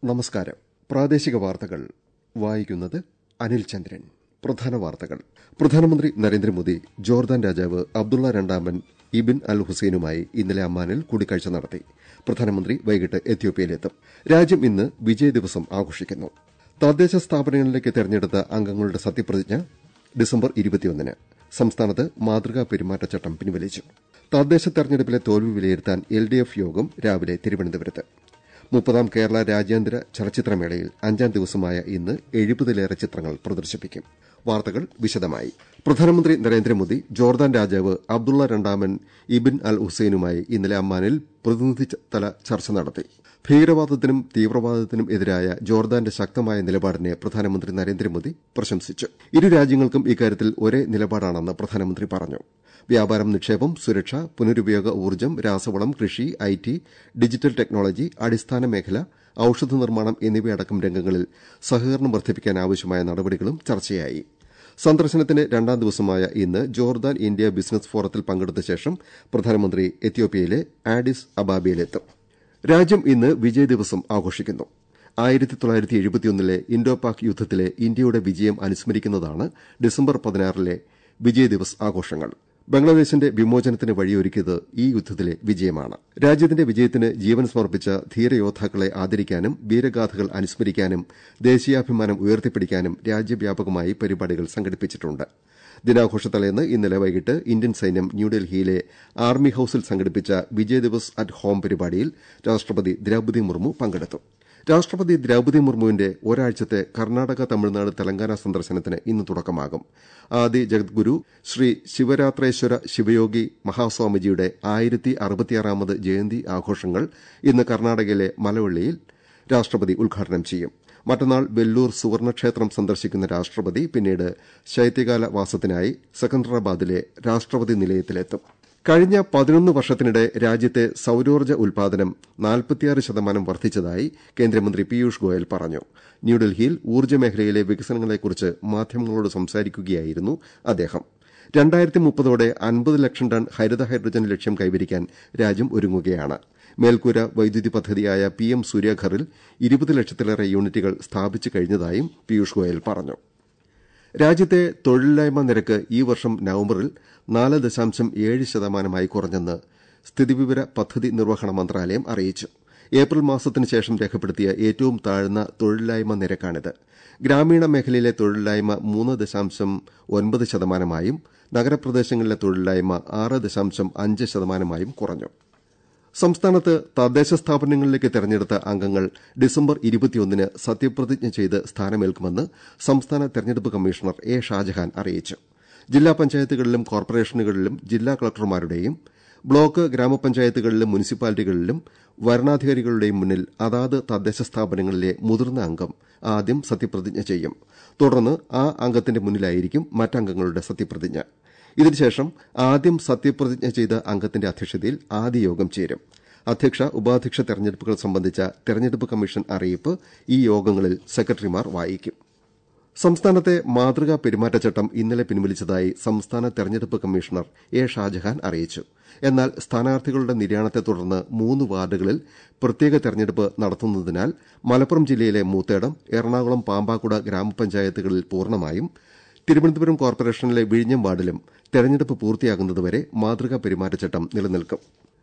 നമസ്കാരം പ്രാദേശിക വാർത്തകൾ വായിക്കുന്നത് അനിൽ ചന്ദ്രൻ പ്രധാന വാർത്തകൾ പ്രധാനമന്ത്രി നരേന്ദ്രമോദി ജോർദാൻ രാജാവ് അബ്ദുള്ള രണ്ടാമൻ ഇബിൻ അൽ ഹുസൈനുമായി ഇന്നലെ അമ്മാനിൽ കൂടിക്കാഴ്ച നടത്തി പ്രധാനമന്ത്രി വൈകിട്ട് എത്യോപ്യയിലെത്തും രാജ്യം ഇന്ന് വിജയ ദിവസം ആഘോഷിക്കുന്നു തദ്ദേശ സ്ഥാപനങ്ങളിലേക്ക് തെരഞ്ഞെടുത്ത അംഗങ്ങളുടെ സത്യപ്രതിജ്ഞ ഡിസംബർ ഇരുപത്തിയൊന്നിന് സംസ്ഥാനത്ത് മാതൃകാ പെരുമാറ്റച്ചട്ടം പിൻവലിച്ചു തദ്ദേശ തെരഞ്ഞെടുപ്പിലെ തോൽവി വിലയിരുത്താൻ എൽ ഡി എഫ് യോഗം രാവിലെ തിരുവനന്തപുരത്ത് മുപ്പതാം കേരള രാജ്യാന്തര ചലച്ചിത്രമേളയിൽ അഞ്ചാം ദിവസമായ ഇന്ന് എഴുപതിലേറെ ചിത്രങ്ങൾ പ്രദർശിപ്പിക്കും വാർത്തകൾ വിശദമായി പ്രധാനമന്ത്രി നരേന്ദ്രമോദി ജോർദാൻ രാജാവ് അബ്ദുള്ള രണ്ടാമൻ ഇബിൻ അൽ ഹുസൈനുമായി ഇന്നലെ അമ്മാനിൽ പ്രതിനിധിതല ചർച്ച നടത്തി ഭീകരവാദത്തിനും തീവ്രവാദത്തിനും എതിരായ ജോർദാന്റെ ശക്തമായ നിലപാടിനെ പ്രധാനമന്ത്രി നരേന്ദ്രമോദി പ്രശംസിച്ചു ഇരു രാജ്യങ്ങൾക്കും ഇക്കാര്യത്തിൽ ഒരേ നിലപാടാണെന്ന് പ്രധാനമന്ത്രി പറഞ്ഞു വ്യാപാരം നിക്ഷേപം സുരക്ഷ പുനരുപയോഗ ഊർജ്ജം രാസവളം കൃഷി ഐടി ഡിജിറ്റൽ ടെക്നോളജി അടിസ്ഥാന മേഖല ഔഷധ നിർമ്മാണം എന്നിവയടക്കം രംഗങ്ങളിൽ സഹകരണം വർദ്ധിപ്പിക്കാൻ ആവശ്യമായ നടപടികളും ചർച്ചയായി സന്ദർശനത്തിന്റെ രണ്ടാം ദിവസമായ ഇന്ന് ജോർദാൻ ഇന്ത്യ ബിസിനസ് ഫോറത്തിൽ പങ്കെടുത്ത ശേഷം പ്രധാനമന്ത്രി എത്യോപ്യയിലെ ആഡിസ് അബാബയിലെത്തും രാജ്യം ഇന്ന് വിജയ ദിവസം ആഘോഷിക്കുന്നു ആയിരത്തി തൊള്ളായിരത്തി എഴുപത്തിയൊന്നിലെ ഇൻഡോ പാക് യുദ്ധത്തിലെ ഇന്ത്യയുടെ വിജയം അനുസ്മരിക്കുന്നതാണ് ഡിസംബർ പതിനാറിലെ വിജയ് ദിവസ് ആഘോഷങ്ങൾ ബംഗ്ലാദേശിന്റെ വിമോചനത്തിന് വഴിയൊരുക്കിയത് ഈ യുദ്ധത്തിലെ വിജയമാണ് രാജ്യത്തിന്റെ വിജയത്തിന് ജീവൻ സമർപ്പിച്ച ധീരയോദ്ധാക്കളെ ആദരിക്കാനും വീരഗാഥകൾ അനുസ്മരിക്കാനും ദേശീയാഭിമാനം ഉയർത്തിപ്പിടിക്കാനും രാജ്യവ്യാപകമായി പരിപാടികൾ സംഘടിപ്പിച്ചിട്ടുണ്ട് ദിനാഘോഷ തലേന്ന് ഇന്നലെ വൈകിട്ട് ഇന്ത്യൻ സൈന്യം ന്യൂഡൽഹിയിലെ ആർമി ഹൌസിൽ സംഘടിപ്പിച്ച വിജയ് ദിവസ് അറ്റ് ഹോം പരിപാടിയിൽ രാഷ്ട്രപതി ദ്രൌപതി മുർമു പങ്കെടുത്തു രാഷ്ട്രപതി ദ്രൌപതി മുർമുവിന്റെ ഒരാഴ്ചത്തെ കർണാടക തമിഴ്നാട് തെലങ്കാന സന്ദർശനത്തിന് ഇന്ന് തുടക്കമാകും ആദി ജഗദ്ഗുരു ശ്രീ ശിവരാത്രേശ്വര ശിവയോഗി മഹാസ്വാമിജിയുടെ ആയിരത്തി അറുപത്തിയാറാമത് ജയന്തി ആഘോഷങ്ങൾ ഇന്ന് കർണാടകയിലെ മലവള്ളിയിൽ രാഷ്ട്രപതി ഉദ്ഘാടനം ചെയ്യും മറ്റന്നാൾ വെല്ലൂർ സുവർണക്ഷേത്രം സന്ദർശിക്കുന്ന രാഷ്ട്രപതി പിന്നീട് ശൈത്യകാല വാസത്തിനായി സെക്കന്ദരാബാദിലെ രാഷ്ട്രപതി നിലയത്തിലെത്തും കഴിഞ്ഞ പതിനൊന്ന് വർഷത്തിനിടെ രാജ്യത്തെ സൌരോർജ്ജ ഉൽപാദനം നാൽപ്പത്തിയാറ് ശതമാനം വർദ്ധിച്ചതായി കേന്ദ്രമന്ത്രി പീയൂഷ് ഗോയൽ പറഞ്ഞു ന്യൂഡൽഹിയിൽ ഊർജ്ജ മേഖലയിലെ വികസനങ്ങളെക്കുറിച്ച് മാധ്യമങ്ങളോട് സംസാരിക്കുകയായിരുന്നു അദ്ദേഹം രണ്ടായിരത്തി മുപ്പതോടെ അൻപത് ലക്ഷം ടൺ ഹരിത ഹൈഡ്രജൻ ലക്ഷ്യം കൈവരിക്കാൻ രാജ്യം ഒരുങ്ങുകയാണ് മേൽക്കൂര വൈദ്യുതി പദ്ധതിയായ പി എം സൂര്യഘറിൽ ഇരുപത് ലക്ഷത്തിലേറെ യൂണിറ്റുകൾ സ്ഥാപിച്ചു കഴിഞ്ഞതായും പീയൂഷ് ഗോയൽ പറഞ്ഞു രാജ്യത്തെ തൊഴിലില്ലായ്മ നിരക്ക് ഈ വർഷം നവംബറിൽ നാല് ദശാംശം ഏഴ് ശതമാനമായി കുറഞ്ഞെന്ന് സ്ഥിതിവിവര പദ്ധതി നിർവഹണ മന്ത്രാലയം അറിയിച്ചു ഏപ്രിൽ മാസത്തിന് ശേഷം രേഖപ്പെടുത്തിയ ഏറ്റവും താഴ്ന്ന തൊഴിലില്ലായ്മ നിരക്കാണിത് ഗ്രാമീണ മേഖലയിലെ തൊഴിലില്ലായ്മ മൂന്ന് ദശാംശം ഒൻപത് ശതമാനമായും നഗരപ്രദേശങ്ങളിലെ തൊഴിലില്ലായ്മ ആറ് ദശാംശം അഞ്ച് ശതമാനമായും കുറഞ്ഞു സംസ്ഥാനത്ത് തദ്ദേശ സ്ഥാപനങ്ങളിലേക്ക് തെരഞ്ഞെടുത്ത അംഗങ്ങൾ ഡിസംബർ ഇരുപത്തിയൊന്നിന് സത്യപ്രതിജ്ഞ ചെയ്ത് സ്ഥാനമേൽക്കുമെന്ന് സംസ്ഥാന തെരഞ്ഞെടുപ്പ് കമ്മീഷണർ എ ഷാജഹാൻ അറിയിച്ചു ജില്ലാ പഞ്ചായത്തുകളിലും കോർപ്പറേഷനുകളിലും ജില്ലാ കളക്ടർമാരുടെയും ബ്ലോക്ക് ഗ്രാമപഞ്ചായത്തുകളിലും മുനിസിപ്പാലിറ്റികളിലും വരണാധികാരികളുടെയും മുന്നിൽ അതാത് തദ്ദേശ സ്ഥാപനങ്ങളിലെ മുതിർന്ന അംഗം ആദ്യം സത്യപ്രതിജ്ഞ ചെയ്യും തുടർന്ന് ആ അംഗത്തിന്റെ മുന്നിലായിരിക്കും മറ്റംഗങ്ങളുടെ സത്യപ്രതിജ്ഞ ഇതിനുശേഷം ആദ്യം സത്യപ്രതിജ്ഞ ചെയ്ത അംഗത്തിന്റെ അധ്യക്ഷതയിൽ ആദ്യ യോഗം ചേരും അധ്യക്ഷ ഉപാധ്യക്ഷ തെരഞ്ഞെടുപ്പുകൾ സംബന്ധിച്ച തെരഞ്ഞെടുപ്പ് കമ്മീഷൻ അറിയിപ്പ് ഈ യോഗങ്ങളിൽ സെക്രട്ടറിമാർ വായിക്കും സംസ്ഥാനത്തെ മാതൃകാ പെരുമാറ്റച്ചട്ടം ഇന്നലെ പിൻവലിച്ചതായി സംസ്ഥാന തെരഞ്ഞെടുപ്പ് കമ്മീഷണർ എ ഷാജഹാൻ അറിയിച്ചു എന്നാൽ സ്ഥാനാർത്ഥികളുടെ നിര്യാണത്തെ തുടർന്ന് മൂന്ന് വാർഡുകളിൽ പ്രത്യേക തെരഞ്ഞെടുപ്പ് നടത്തുന്നതിനാൽ മലപ്പുറം ജില്ലയിലെ മൂത്തേടം എറണാകുളം പാമ്പാക്കുട ഗ്രാമപഞ്ചായത്തുകളിൽ പൂർണ്ണമായും തിരുവനന്തപുരം കോർപ്പറേഷനിലെ വിഴിഞ്ഞം വാർഡിലും തെരഞ്ഞെടുപ്പ് പൂർത്തിയാകുന്നതുവരെ മാതൃകാ പെരുമാറ്റച്ചട്ടം നിലനിൽക്കും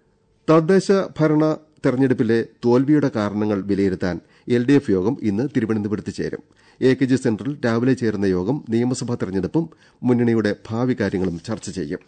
തദ്ദേശ ഭരണ തെരഞ്ഞെടുപ്പിലെ തോൽവിയുടെ കാരണങ്ങൾ വിലയിരുത്താൻ എൽ ഡി എഫ് യോഗം ഇന്ന് തിരുവനന്തപുരത്ത് ചേരും എ കെ ജി സെന്ററിൽ രാവിലെ ചേരുന്ന യോഗം നിയമസഭാ തെരഞ്ഞെടുപ്പും മുന്നണിയുടെ ഭാവി കാര്യങ്ങളും ചർച്ച ചെയ്യും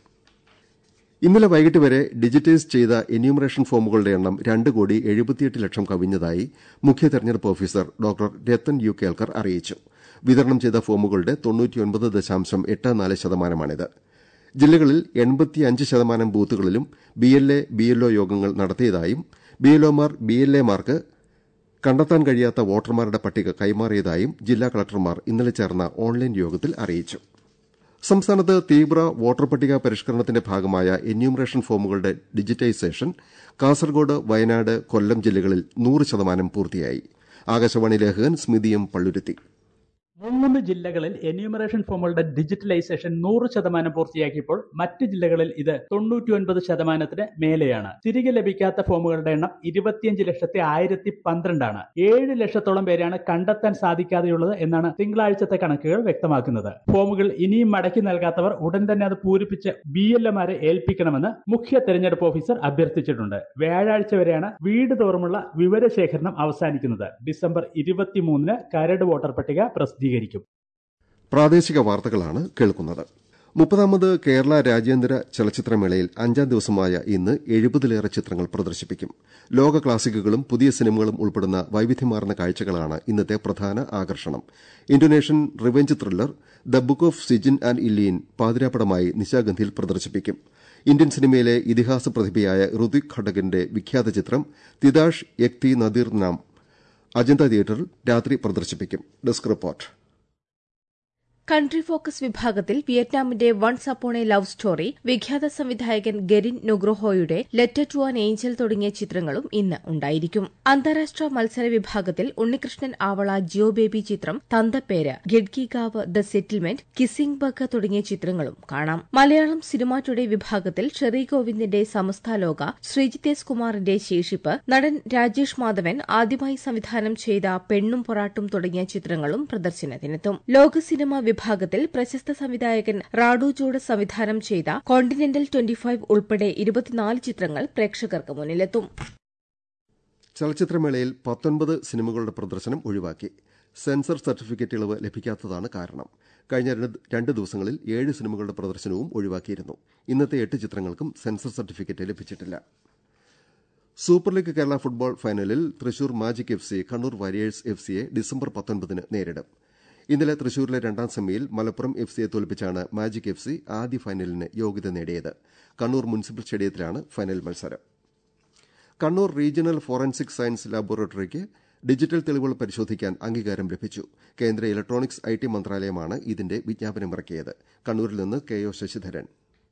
ഇന്നലെ വൈകിട്ട് വരെ ഡിജിറ്റൈസ് ചെയ്ത എന്യൂമറേഷൻ ഫോമുകളുടെ എണ്ണം രണ്ട് കോടി എഴുപത്തിയെട്ട് ലക്ഷം കവിഞ്ഞതായി മുഖ്യ തെരഞ്ഞെടുപ്പ് officer doctor Rathan U Kelkar അറിയിച്ചു വിതരണം ചെയ്ത ഫോമുകളുടെ തൊണ്ണൂറ്റിയൊൻപത് ദശാംശം എട്ട് നാല് ശതമാനമാണിത് ജില്ലകളിൽ എൺപത്തിയഞ്ച് ശതമാനം ബൂത്തുകളിലും B L A B L O യോഗങ്ങൾ നടത്തിയതായും ബി എൽ ഒമാർ ബി എൽ എമാർക്ക് കണ്ടെത്താൻ കഴിയാത്ത വോട്ടർമാരുടെ പട്ടിക കൈമാറിയതായും ജില്ലാ കളക്ടർമാർ ഇന്നലെ ചേർന്ന ഓൺലൈൻ യോഗത്തിൽ അറിയിച്ചു സംസ്ഥാനത്ത് തീവ്ര വോട്ടർ പട്ടിക പരിഷ്കരണത്തിന്റെ ഭാഗമായ എന്യൂമറേഷൻ ഫോമുകളുടെ ഡിജിറ്റൈസേഷൻ കാസർഗോഡ് വയനാട് കൊല്ലം ജില്ലകളിൽ നൂറ് ശതമാനം പൂർത്തിയായി ആകാശവാണി ലേഖകൻ സ്മിതിയും പള്ളുരുത്തി മൂന്ന് ജില്ലകളിൽ എന്യൂമറേഷൻ ഫോമുകളുടെ ഡിജിറ്റലൈസേഷൻ നൂറ് ശതമാനം പൂർത്തിയാക്കിയപ്പോൾ മറ്റ് ജില്ലകളിൽ ഇത് തൊണ്ണൂറ്റിയൊൻപത് ശതമാനത്തിന് മേലെയാണ് തിരികെ ലഭിക്കാത്ത ഫോമുകളുടെ എണ്ണം ഇരുപത്തിയഞ്ച് ലക്ഷത്തി ആയിരത്തി പന്ത്രണ്ടാണ് ഏഴ് ലക്ഷത്തോളം പേരെയാണ് കണ്ടെത്താൻ സാധിക്കാതെയുള്ളത് എന്നാണ് തിങ്കളാഴ്ചത്തെ കണക്കുകൾ വ്യക്തമാക്കുന്നത് ഫോമുകൾ ഇനിയും മടക്കി നൽകാത്തവർ ഉടൻ തന്നെ അത് പൂരിപ്പിച്ച് ബി എൽ എമാരെ ഏൽപ്പിക്കണമെന്ന് മുഖ്യ തെരഞ്ഞെടുപ്പ് ഓഫീസർ അഭ്യർത്ഥിച്ചിട്ടുണ്ട് വ്യാഴാഴ്ച വരെയാണ് വീട് തോറുമുള്ള വിവരശേഖരണം അവസാനിക്കുന്നത് ഡിസംബർ ഇരുപത്തിമൂന്നിന് കരട് വോട്ടർ പട്ടിക പ്രസിദ്ധീകരിക്കും പ്രാദേശിക വാർത്തകളാണ് കേൾക്കുന്നത് മുപ്പതാമത് കേരള രാജ്യാന്തര ചലച്ചിത്രമേളയിൽ അഞ്ചാം ദിവസമായ ഇന്ന് എഴുപതിലേറെ ചിത്രങ്ങൾ പ്രദർശിപ്പിക്കും ലോക ക്ലാസിക്കുകളും പുതിയ സിനിമകളും ഉൾപ്പെടുന്ന വൈവിധ്യമാർന്ന കാഴ്ചകളാണ് ഇന്നത്തെ പ്രധാന ആകർഷണം Indonesian revenge thriller the book of Sijjin and Illiyin പാതിരാപ്പടമായി നിശാഗന്ധിയിൽ പ്രദർശിപ്പിക്കും ഇന്ത്യൻ സിനിമയിലെ ഇതിഹാസ പ്രതിഭയായ ഋതിക് ഘടകന്റെ വിഖ്യാത ചിത്രം തിദാഷ് യക്തി നദീർ നാം അജന്ത തിയേറ്ററിൽ രാത്രി പ്രദർശിപ്പിക്കും ഡെസ്ക് റിപ്പോർട്ട് കൺട്രി ഫോക്കസ് വിഭാഗത്തിൽ വിയറ്റ്നാമിന്റെ once upon a love story വിഖ്യാത സംവിധായകൻ ഗെരിൻ നുഗ്രോഹോയുടെ ലെറ്റർ ടു ആൻ ഏഞ്ചൽ തുടങ്ങിയ ചിത്രങ്ങളും ഇന്ന് ഉണ്ടായിരിക്കും അന്താരാഷ്ട്ര മത്സര വിഭാഗത്തിൽ ഉണ്ണികൃഷ്ണൻ ആവള ജിയോ ബേബി ചിത്രം തന്തപ്പേര് ഗഡ്ഗിഗാവ് ദ സെറ്റിൽമെന്റ് കിസിംഗ് ബക്ക തുടങ്ങിയ ചിത്രങ്ങളും കാണാം മലയാളം സിനിമാ ടുഡേ വിഭാഗത്തിൽ ഷെറി ഗോവിന്ദിന്റെ സമസ്താലോക ശ്രീജിത്ത് എസ് കുമാറിന്റെ ശേഷിപ്പ് നടൻ രാജേഷ് മാധവൻ ആദ്യമായി സംവിധാനം ചെയ്ത പെണ്ണും പൊറാട്ടും തുടങ്ങിയ ചിത്രങ്ങളും പ്രദർശനത്തിനെത്തും ലോക സിനിമ വിഭാഗത്തിൽ പ്രശസ്ത സംവിധായകൻ റാഡു ജോഡ് സംവിധാനം ചെയ്ത കോണ്ടിനെന്റൽ ട്വന്റി ഫൈവ് ഉൾപ്പെടെ ഇരുപത്തിനാല് ചിത്രങ്ങൾ പ്രേക്ഷകർക്ക് മുന്നിലെത്തും ചലച്ചിത്രമേളയിൽ പത്തൊൻപത് സിനിമകളുടെ പ്രദർശനം ഒഴിവാക്കി സെൻസർ സർട്ടിഫിക്കറ്റ് ഇളവ് ലഭിക്കാത്തതാണ് കാരണം കഴിഞ്ഞ രണ്ട് ദിവസങ്ങളിൽ ഏഴ് സിനിമകളുടെ പ്രദർശനവും ഒഴിവാക്കിയിരുന്നു ഇന്നത്തെ എട്ട് ചിത്രങ്ങൾക്കും സെൻസർ സർട്ടിഫിക്കറ്റ് ലഭിച്ചിട്ടില്ല സൂപ്പർ ലീഗ് കേരള ഫുട്ബോൾ ഫൈനലിൽ Thrissur Magic F C Kannur Warriors F സിയെ ഡിസംബർ പത്തൊൻപതിന് നേരിടും ഇന്നലെ തൃശൂരിലെ രണ്ടാം സെമിയിൽ മലപ്പുറം എഫ് സിയെ തോൽപ്പിച്ചാണ് മാജിക് എഫ് സി ആദ്യ ഫൈനലിന് യോഗ്യത നേടിയത് കണ്ണൂർ മുനിസിപ്പൽ സ്റ്റേഡിയത്തിലാണ് ഫൈനൽ മത്സരം കണ്ണൂർ റീജിയണൽ ഫോറൻസിക് സയൻസ് ലാബോറട്ടറിക്ക് ഡിജിറ്റൽ തെളിവുകൾ പരിശോധിക്കാൻ അംഗീകാരം ലഭിച്ചു കേന്ദ്ര ഇലക്ട്രോണിക്സ് ഐ ടി മന്ത്രാലയമാണ് ഇതിന്റെ വിജ്ഞാപനമിറക്കിയത് കണ്ണൂരിൽ നിന്ന് കെ ഒ ശശിധരൻ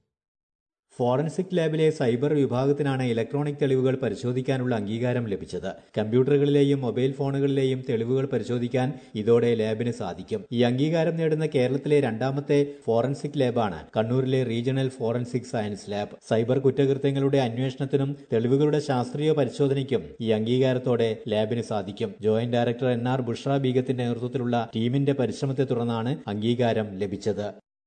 ഫോറൻസിക് ലാബിലെ സൈബർ വിഭാഗത്തിനാണ് ഇലക്ട്രോണിക് തെളിവുകൾ പരിശോധിക്കാനുള്ള അംഗീകാരം ലഭിച്ചത് കമ്പ്യൂട്ടറുകളിലെയും മൊബൈൽ ഫോണുകളിലെയും തെളിവുകൾ പരിശോധിക്കാൻ ഇതോടെ ലാബിന് സാധിക്കും ഈ അംഗീകാരം നേടുന്ന കേരളത്തിലെ രണ്ടാമത്തെ ഫോറൻസിക് ലാബാണ് കണ്ണൂരിലെ regional forensic science lab cyber കുറ്റകൃത്യങ്ങളുടെ അന്വേഷണത്തിനും തെളിവുകളുടെ ശാസ്ത്രീയ പരിശോധനയ്ക്കും ഈ അംഗീകാരത്തോടെ ലാബിന് സാധിക്കും joint director N R Bushra ബീഗത്തിന്റെ നേതൃത്വത്തിലുള്ള ടീമിന്റെ പരിശ്രമത്തെ തുടർന്നാണ് അംഗീകാരം ലഭിച്ചത്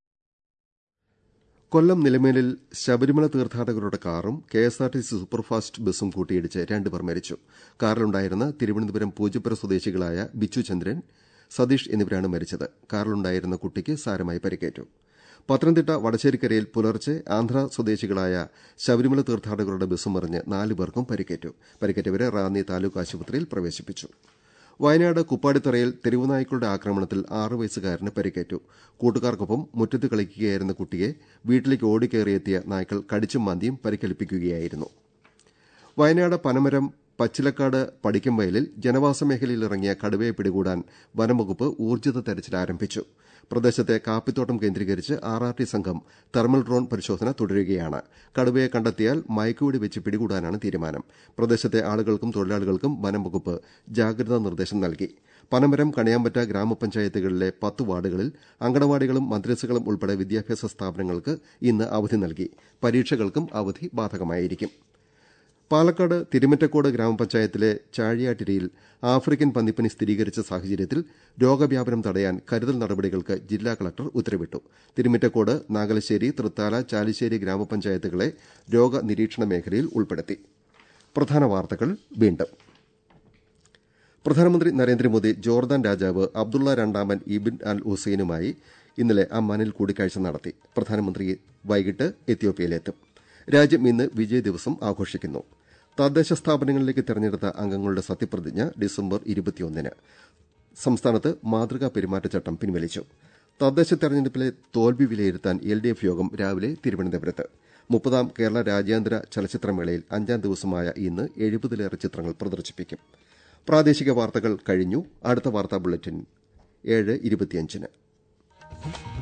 കൊല്ലം നിലമേലിൽ ശബരിമല തീർത്ഥാടകരുടെ കാറും K S R T C superfast ബസും കൂട്ടിയിടിച്ച് രണ്ടുപേർ മരിച്ചു കാറിലുണ്ടായിരുന്ന തിരുവനന്തപുരം പൂജപ്പുര സ്വദേശികളായ ബിച്ചു ചന്ദ്രൻ സതീഷ് എന്നിവരാണ് മരിച്ചത് കാറിലുണ്ടായിരുന്ന കുട്ടിക്ക് സാരമായി പരിക്കേറ്റു പത്തനംതിട്ട വടശ്ശേരിക്കരയിൽ പുലർച്ചെ ആന്ധ്ര സ്വദേശികളായ ശബരിമല തീർത്ഥാടകരുടെ ബസ് മറിഞ്ഞ് നാലുപേർക്കും പരിക്കേറ്റു പരിക്കേറ്റവരെ റാന്നി താലൂക്ക് ആശുപത്രിയിൽ പ്രവേശിപ്പിച്ചു വയനാട് കുപ്പാടിത്തറയിൽ തെരുവുനായ്ക്കളുടെ ആക്രമണത്തിൽ ആറു വയസ്സുകാരന് പരിക്കേറ്റു കൂട്ടുകാർക്കൊപ്പം മുറ്റത്ത് കളിക്കുകയായിരുന്ന കുട്ടിയെ വീട്ടിലേക്ക് ഓടിക്കയറിയെത്തിയ നായ്ക്കൾ കടിച്ചും മാന്തിയും പരിക്കേൽപ്പിക്കുകയായിരുന്നു വയനാട് പനമരം പച്ചിലക്കാട് പടിക്കം വയലിൽ ജനവാസ മേഖലയിൽ ഇറങ്ങിയ കടുവയെ പിടികൂടാൻ വനംവകുപ്പ് ഊർജിത തെരച്ചിൽ ആരംഭിച്ചു പ്രദേശത്തെ കാപ്പിത്തോട്ടം കേന്ദ്രീകരിച്ച് ആർ ആർ ടി സംഘം തെർമൽ ഡ്രോൺ പരിശോധന തുടരുകയാണ് കടുവയെ കണ്ടെത്തിയാൽ മയക്കുവെടി വെച്ച് പിടികൂടാനാണ് തീരുമാനം പ്രദേശത്തെ ആളുകൾക്കും തൊഴിലാളികൾക്കും വനംവകുപ്പ് ജാഗ്രതാ നിർദ്ദേശം നൽകി പനമരം കണിയാമ്പറ്റ ഗ്രാമപഞ്ചായത്തുകളിലെ പത്ത് വാർഡുകളിൽ അങ്കണവാടികളും മദ്രസകളും ഉൾപ്പെടെ വിദ്യാഭ്യാസ സ്ഥാപനങ്ങൾക്ക് ഇന്ന് അവധി നൽകി പരീക്ഷകൾക്കും അവധി ബാധകമായിരിക്കും പാലക്കാട് തിരുമറ്റക്കോട് ഗ്രാമപഞ്ചായത്തിലെ ചാഴിയാട്ടിരിയിൽ ആഫ്രിക്കൻ പന്നിപ്പനി സ്ഥിരീകരിച്ച സാഹചര്യത്തിൽ രോഗവ്യാപനം തടയാൻ കരുതൽ നടപടികൾക്ക് ജില്ലാ കളക്ടർ ഉത്തരവിട്ടു തിരുമിറ്റക്കോട് നാഗലശ്ശേരി തൃത്താല ചാലിശ്ശേരി ഗ്രാമപഞ്ചായത്തുകളെ രോഗനിരീക്ഷണ മേഖലയിൽ ഉൾപ്പെടുത്തി പ്രധാന വാർത്തകൾ വീണ്ടും പ്രധാനമന്ത്രി നരേന്ദ്രമോദി ജോർദാൻ രാജാവ് അബ്ദുള്ള രണ്ടാമൻ ഇബിൻ അൽ ഹുസൈനുമായി ഇന്നലെ അമ്മാനിൽ കൂടിക്കാഴ്ച നടത്തി പ്രധാനമന്ത്രി വൈകിട്ട് എത്യോപ്യയിലെത്തും രാജ്യം ഇന്ന് വിജയ് ദിവസം ആഘോഷിക്കുന്നു തദ്ദേശ സ്ഥാപനങ്ങളിലേക്ക് തെരഞ്ഞെടുത്ത അംഗങ്ങളുടെ സത്യപ്രതിജ്ഞ ഡിസംബർ ഇരുപത്തിയൊന്നിന് സംസ്ഥാനത്ത് മാതൃകാ പെരുമാറ്റച്ചട്ടം പിൻവലിച്ചു തദ്ദേശ തെരഞ്ഞെടുപ്പിലെ തോൽവി വിലയിരുത്താൻ എൽ ഡി എഫ് യോഗം രാവിലെ തിരുവനന്തപുരത്ത് മുപ്പതാം കേരള രാജ്യാന്തര ചലച്ചിത്രമേളയിൽ അഞ്ചാം ദിവസമായ ഇന്ന് എഴുപതിലേറെ ചിത്രങ്ങൾ പ്രദർശിപ്പിക്കും പ്രാദേശിക വാർത്തകൾ കഴിഞ്ഞു അടുത്ത വാർത്താ ബുള്ളറ്റിൻ ഏഴ് ഇരുപത്തിയഞ്ചിന്